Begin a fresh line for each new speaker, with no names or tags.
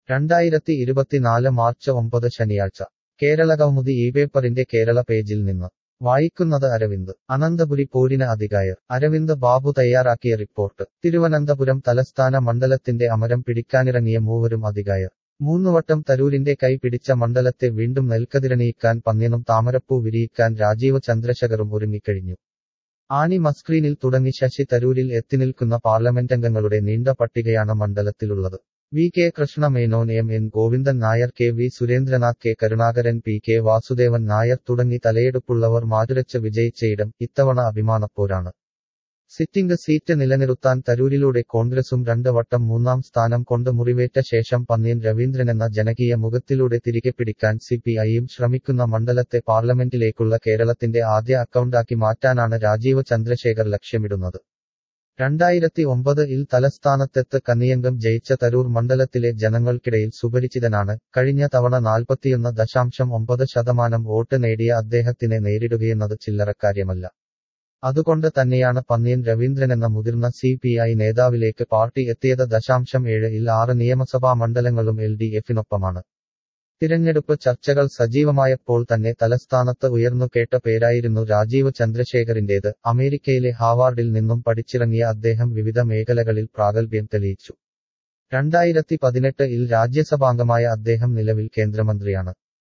രണ്ടായിരത്തി ഇരുപത്തിനാല് മാർച്ച് ഒമ്പത് ശനിയാഴ്ച കേരള കൗമുദി ഈ പേപ്പറിന്റെ കേരള പേജിൽ നിന്ന് വായിക്കുന്നത് അരവിന്ദ് അനന്തപുരി പോരിന് അധികായർ അരവിന്ദ് ബാബു തയ്യാറാക്കിയ റിപ്പോർട്ട് തിരുവനന്തപുരം തലസ്ഥാന മണ്ഡലത്തിന്റെ അമരം പിടിക്കാനിറങ്ങിയ മൂവരും അധികായർ മൂന്നുവട്ടം തരൂരിന്റെ കൈ പിടിച്ച മണ്ഡലത്തെ വീണ്ടും നെൽക്കതിരണിയിക്കാൻ പന്ന്യനും താമരപ്പൂ വിരിയിക്കാൻ രാജീവ് ചന്ദ്രശേഖറും ഒരുങ്ങിക്കഴിഞ്ഞു ആനി മസ്ക്രീനിൽ തുടങ്ങി ശശി തരൂരിൽ എത്തിനിൽക്കുന്ന പാർലമെന്റംഗങ്ങളുടെ നീണ്ട പട്ടികയാണ് മണ്ഡലത്തിലുള്ളത് V K Krishna Menon M N Govindan Nair K V Surendranath K Karunakaran P K Vasudevan Nair തുടങ്ങി തലയെടുപ്പുള്ളവർ മാറ്റുരച്ച് വിജയിച്ച ഇടം ഇത്തവണ അഭിമാനപ്പോരാണ് സിറ്റിംഗ് സീറ്റ് നിലനിർത്താൻ തരൂരിലൂടെ കോൺഗ്രസും രണ്ട് വട്ടം മൂന്നാം സ്ഥാനം കൊണ്ട് മുറിവേറ്റ ശേഷം പന്ന്യൻ രവീന്ദ്രനെന്ന ജനകീയ മുഖത്തിലൂടെ തിരികെ പിടിക്കാൻ സി പി ഐയും ശ്രമിക്കുന്ന മണ്ഡലത്തെ പാർലമെന്റിലേക്കുള്ള കേരളത്തിന്റെ ആദ്യ അക്കൗണ്ടാക്കി മാറ്റാനാണ് രാജീവ് ചന്ദ്രശേഖർ ലക്ഷ്യമിടുന്നത് രണ്ടായിരത്തി ഒമ്പത് ഇൽ തലസ്ഥാനത്തെത്ത് കന്നിയംഗം ജയിച്ച തരൂർ മണ്ഡലത്തിലെ ജനങ്ങൾക്കിടയിൽ സുപരിചിതനാണ് കഴിഞ്ഞ തവണ നാൽപ്പത്തിയൊന്ന് ദശാംശം ഒമ്പത് ശതമാനം വോട്ട് നേടിയ അദ്ദേഹത്തിനെ നേരിടുകയെന്നത് ചില്ലറക്കാര്യമല്ല അതുകൊണ്ട് തന്നെയാണ് പന്ന്യൻ രവീന്ദ്രനെന്ന മുതിർന്ന സി പി ഐ നേതാവിലേക്ക് പാർട്ടി എത്തിയത് ദശാംശം ഏഴ് ഇൽ ആറ് നിയമസഭാ മണ്ഡലങ്ങളും എൽ ഡി എഫിനൊപ്പമാണ് തിരഞ്ഞെടുപ്പ് ചർച്ചകൾ സജീവമായപ്പോൾ തന്നെ തലസ്ഥാനത്ത് ഉയർന്നു കേട്ട പേരായിരുന്നു രാജീവ് ചന്ദ്രശേഖറിന്റേത് അമേരിക്കയിലെ ഹാവാർഡിൽ നിന്നും പഠിച്ചിറങ്ങിയ അദ്ദേഹം വിവിധ മേഖലകളിൽ പ്രാഗൽഭ്യം തെളിയിച്ചു രണ്ടായിരത്തി പതിനെട്ട് ഇൽ രാജ്യസഭാംഗമായ അദ്ദേഹം നിലവിൽ കേന്ദ്രമന്ത്രിയാണ്